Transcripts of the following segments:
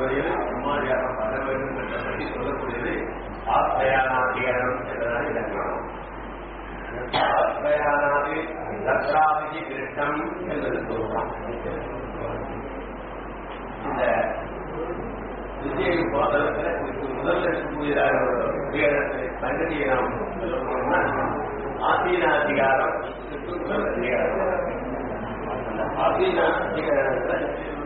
சொல்லக்கூடியது நம்மாதியான பல வேண்டும் என்ற பற்றி சொல்லக்கூடியது ஆத்மயானாதிகாரம் என்றதால் இலக்கணம் ஆத்மயானாதி தத்ராவிதி கிருஷ்ணம் என்பது சொல்லலாம் இந்த விஜய் பாதத்தில் முதல்ல இருக்கக்கூடியதாக சங்கதியை நாம் சொல்லணும்னா ஆசீன அதிகாரம் முதல் அதிகாரம் அந்த ஆசீன அதிகாரத்தில்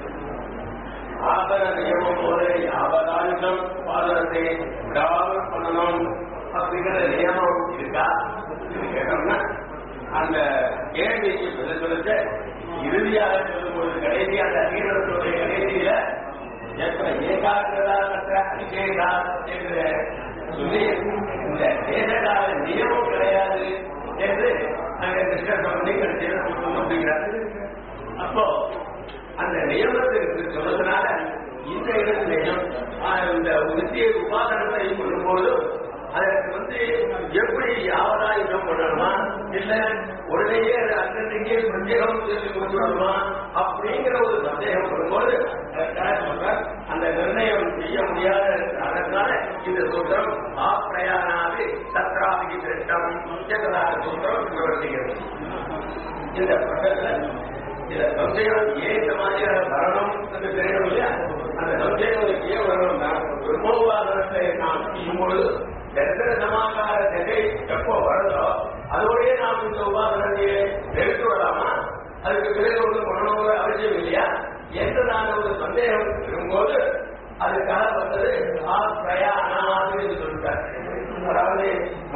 ஆபர நியமம் போல யாவதாயுதம் பாதனத்தை விடாமல் பண்ணணும் அப்படிங்கிற நியமம் இருக்கா இது கேட்டோம்னா அந்த கேள்விக்கு பதில் சொல்லிட்டு இறுதியாக சொல்லும்போது கடைசி அந்த அதிகாரத்துடைய கடைசியில எப்ப ஏகாகிரதா கற்ற அபிஷேகா என்று சொல்லி இந்த தேசகால நியமம் கிடையாது என்று அங்க கிருஷ்ணர் சொல்லி கடைசியில் அப்படிங்கிறார் அப்போ அந்த நியமத்திற்கு சொன்னதுனால இந்த இடத்திலையும் இந்த உத்திய உபாசனத்தை பண்ணும்போது அதற்கு வந்து எப்படி யாவதாயுதம் பண்ணணுமா இல்ல உடனேயே அது அங்கன்றைக்கே பிரத்யேகம் சொல்லி கொடுத்துடணுமா அப்படிங்கிற ஒரு சந்தேகம் வரும்போது சொல்றார் அந்த நிர்ணயம் செய்ய முடியாத அதனால இந்த சூத்திரம் ஆப்பிரயானாது தத்ராபிகி திருஷ்டம் என்றதாக சூத்திரம் விவரிக்கிறது இந்த பக்கத்தில் இந்த சந்தேகம் ஏன் இந்த மாதிரியான வரணும் என்று தெரியணும் இல்லையா அந்த சந்தேகம் ஏன் வரணும்னா பிரம்மோபாதனத்தை நாம் செய்யும்பொழுது தரிசன சமாகார திசை எப்போ வருதோ அதோடய நாம் இந்த உபாதனத்தையே எடுத்து விடலாமா அதுக்கு பிறகு ஒன்று பண்ணணுங்கிற அவசியம் இல்லையா என்றதான ஒரு சந்தேகம் இருக்கும்போது அதுக்காக வந்தது ஆ பிரயாணாது என்று சொல்லிட்டார் அதாவது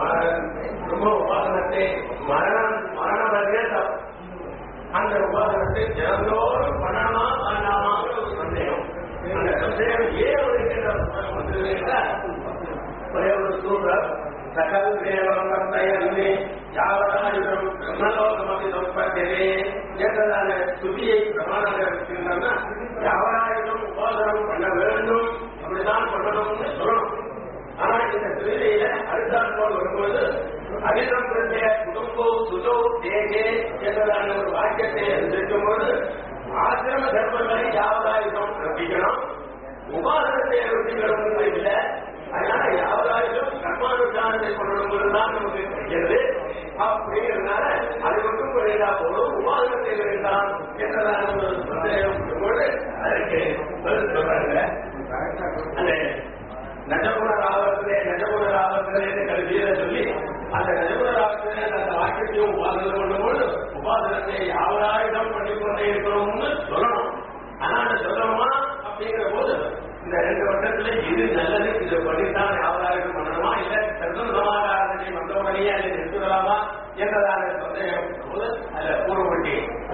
பிரம்ம உபாசனத்தை மரணம் மரணம் வரைக்கும் அந்த உபாசனத்தை தினந்தோறும் பண்ணணுமா பண்ணாமாங்கிற ஒரு சந்தேகம் அந்த சந்தேகம் ஏன் இருக்கின்ற வந்தது என்றால் ஒரே ஒரு சூழல் சகல் தேவம் கர்த்தயன்னே யாவதாயுதம் பிரம்மலோகமபி சம்பத்திலே என்றதான துதியை பிரமாணம் இருக்கின்றன யாவதாயுதம் உபாசனம் பண்ண வேண்டும் அப்படிதான் பண்ணணும்னு சொல்லணும் ஆனா இந்த திருவிழையில அடுத்தால் போல் வரும்போது அகிலம் பிரத்ய குடும்போ சுதோ தேகே என்றதான ஒரு வாக்கியத்தை அறிந்திருக்கும் போது ஆசிரம தர்மங்களை யாவதாயுதம் ரப்பிக்கணும் உபாசனத்தை ரப்பிக்கணும் இல்லை அதனால யாவதாயுதம் கர்மானுஷ்டானத்தை பண்ணணும் தான் நமக்கு தெரிகிறது அப்படிங்கிறதுனால அது மட்டும் குறைந்தா போதும் உபாசனத்தை வேண்டாம் என்றதான ஒரு சந்தேகம் வரும்போது அதற்கு பதில் சொல்றாங்க அந்த நஜகுண ராவத்திலே நஜகுண ராவத்திலே கல்வியில சொல்லி அந்த நஜகுண ராவத்திலே அந்த வாக்கியத்தையும் உபாசனம் பண்ணும்போது உபாசனத்தை யாவராயுதம் பண்ணிக்கொண்டே இருக்கிறோம்னு சொல்லணும் ஆனா அந்த சொல்லணுமா அப்படிங்கிற போது இந்த ரெண்டு வருஷத்துல இது நல்லது இது பண்ணித்தான் யாவராயுதம் பண்ணணுமா இல்ல சர்வம் சமாதாரத்தை வந்தவுடனே அதை நிறுத்தலாமா என்றதான சந்தேகம் போது அதுல பூர்வவண்டி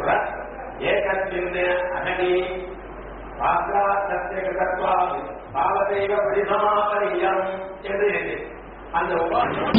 ஏகத்தின் அகனி பாஸ்ராத்தத்வாது பாவதேவ பரிசமாபரியம் என்று இருக்கு அந்த உபாசனம்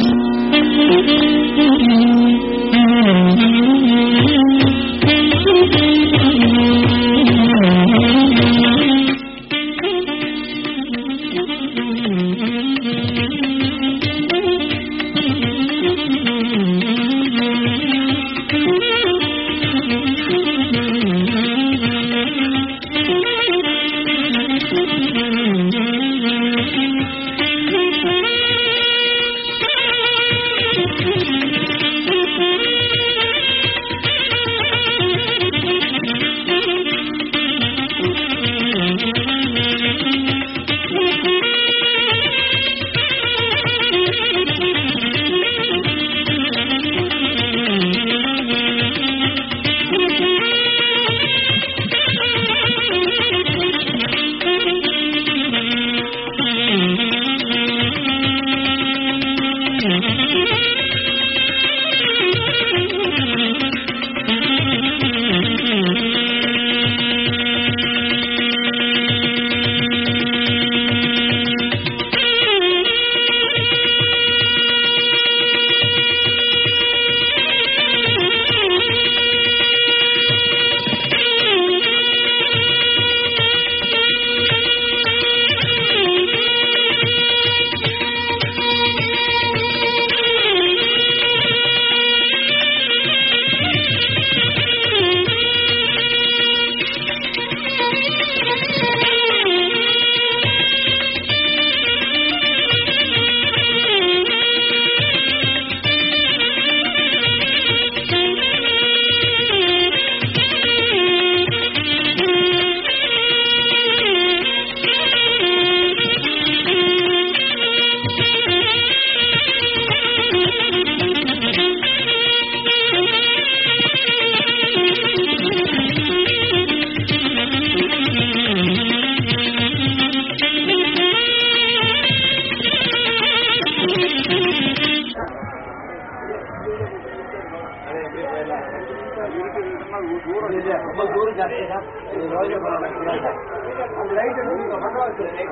ரொம்ப தூரம் ஜாஸ்தி தான் இது ரோஜா பழம் அந்த லைட் எடுத்து பக்கம் வச்சு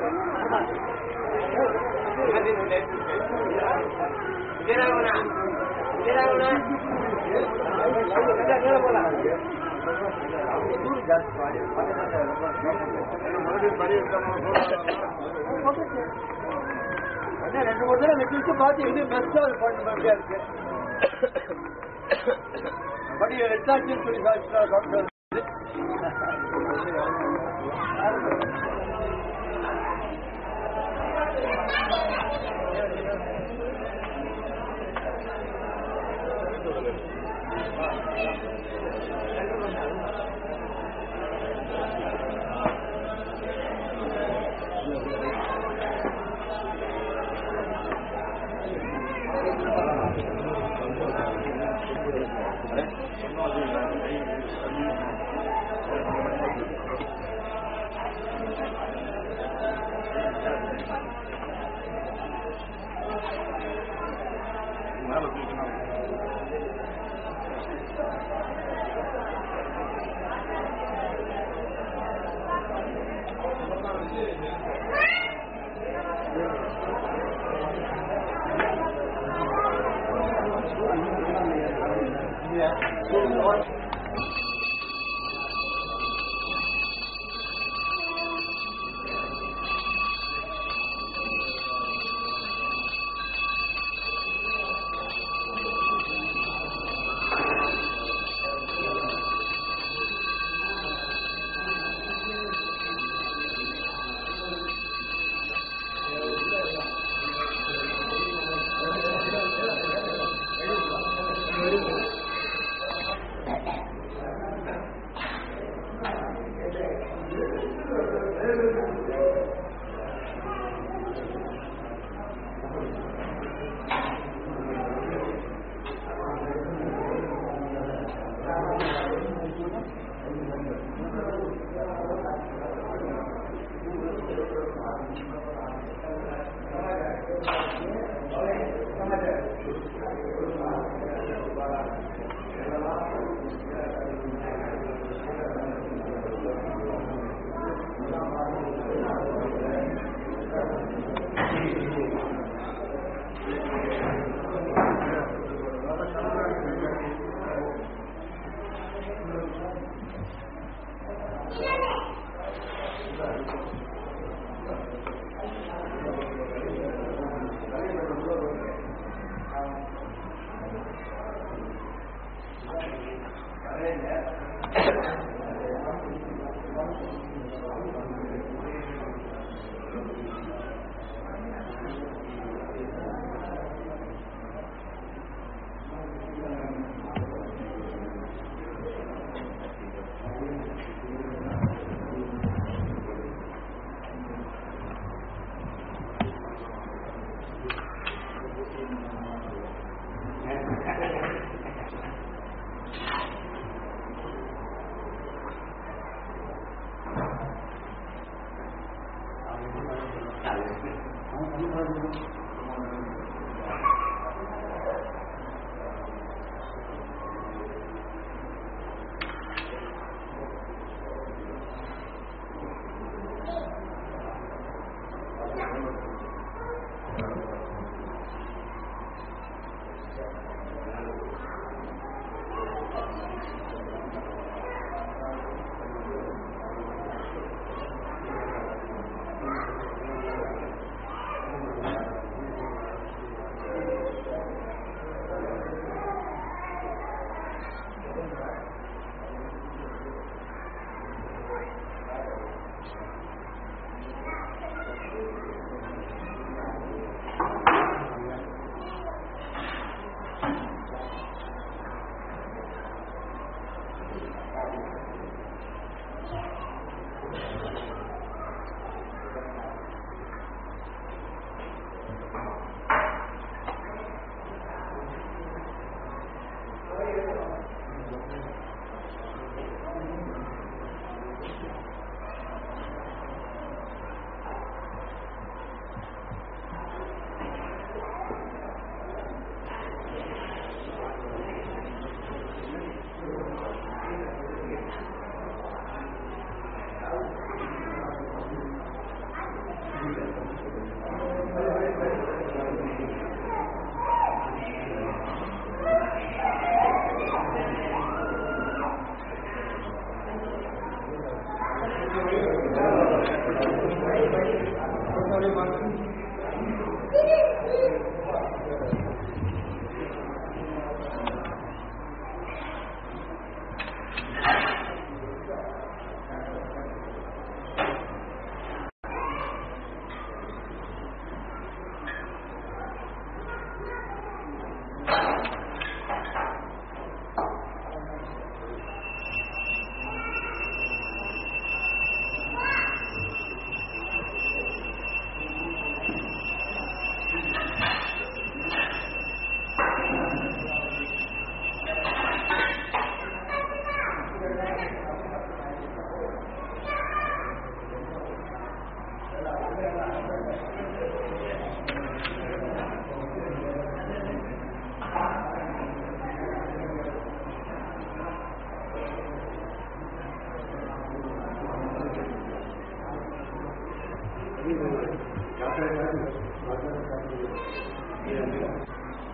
ரெண்டு மூணு தடவை வச்சு பார்த்து இது பெஸ்டா பண்ண மாதிரியா இருக்கு படி எட்டாச்சுன்னு சொல்லி டாக்டர்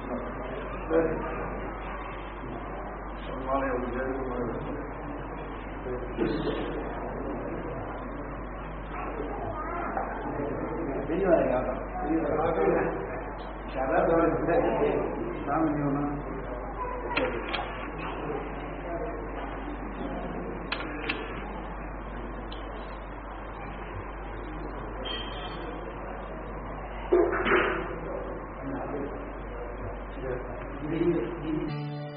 Thank you.